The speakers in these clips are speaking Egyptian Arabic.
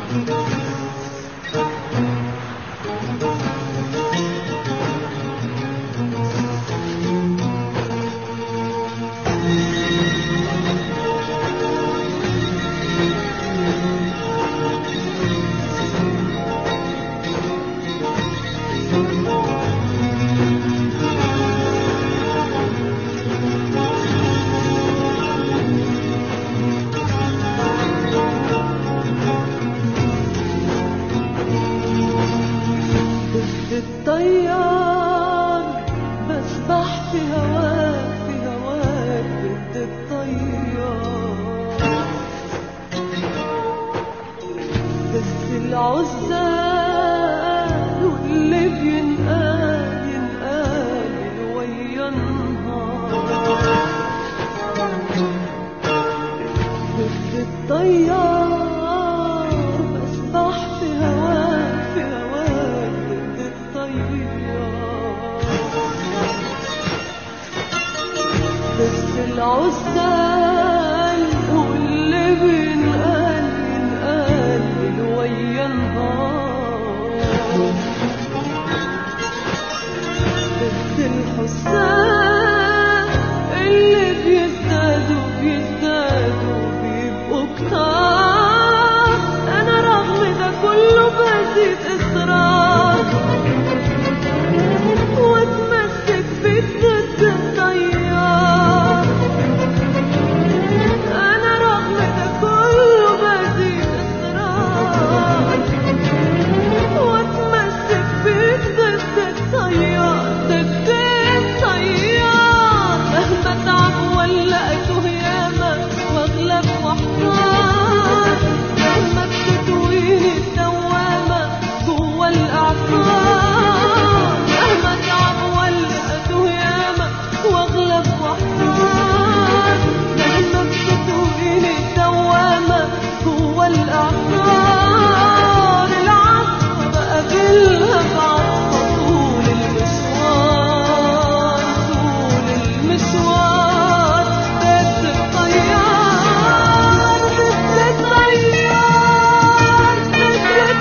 ضد الطيار بسبح في هواك في هواك ضد الطيار بس العزال واللي بينقال ينقال ويا النهار ضد الطيار بسبح في هواك في هواك ضد الطيار بس العزال واللي بينقال ينقال ويا النهار بس الحسان اللي بيزدادوا بيزدادوا بيبقوا كتار انا رغم ده كله بزيد اصرار واتمسك بضد التيار انا رغم ده كله بزيد اصرار واتمسك بضد التيار ضد التيار مهما اتعب ولا اتوه ياما واغلب واحتار مهما بتطويني الدوامة جوا الاعصار مهما اتعب ولا اتوه ياما واغلب واحتار مهما بتطويني الدوامة جوا الاعصار العصر بقابلها بعصا طول المشوار طول المشوار بس الطيار بس الطيار بس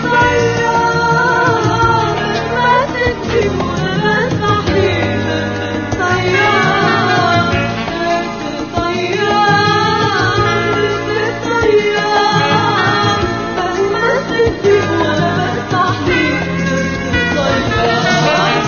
الطيار ما تكفي ولا صحيح بس الطيار بس الطيار بس الطيار مهما تكفي ولا صحيح بس الطيار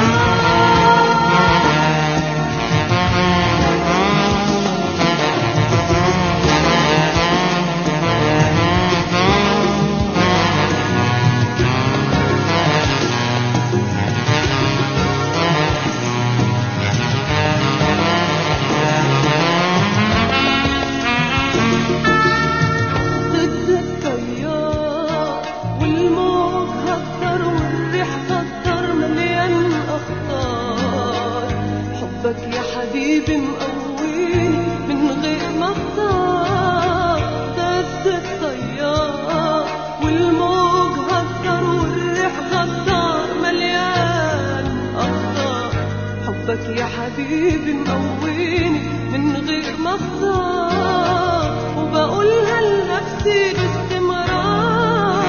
ضد التيار والموج هكتر والريح كتر مليان اخطار حبك يا حبيبي مقويني من غير ما اختار ضد التيار والموج هكتر والريح كتر مليان اخطار حبك يا حبيبي مقويني من غير ما اختار وبقولها لنفسي باستمرار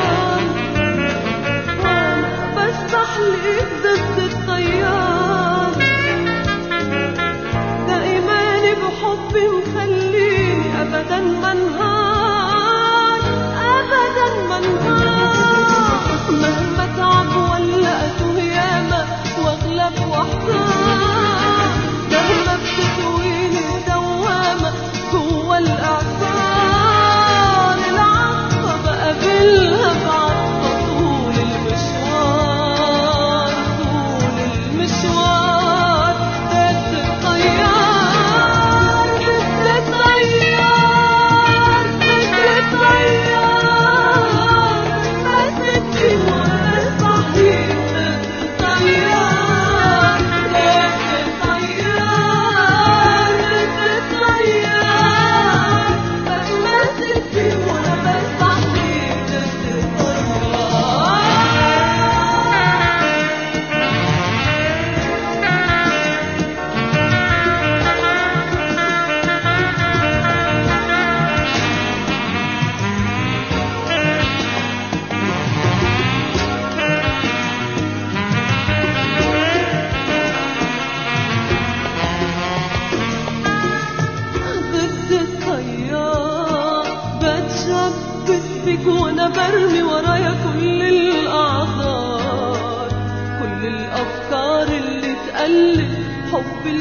وانا بسبح ليك ضد التيار ده ايماني بحبي مخليني ابدا ما انهار ابدا ما انهار مهما اتعب ولا اتوه ياما واغلب واحتار مهما بتطويني الدوامة جوا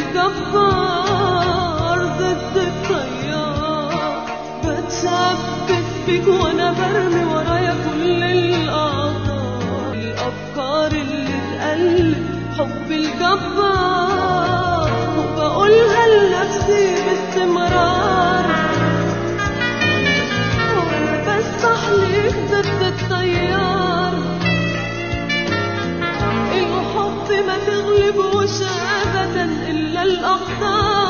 الجبار ضد التيار بتثبت فيك وانا برمي ورايا كل الاعذار الافكار اللي تقلب حب الجبار وبقولها لنفسي باستمرار وانا بستحليك ضد التيار الحب ما تغلبوش ابدا الا الاقدار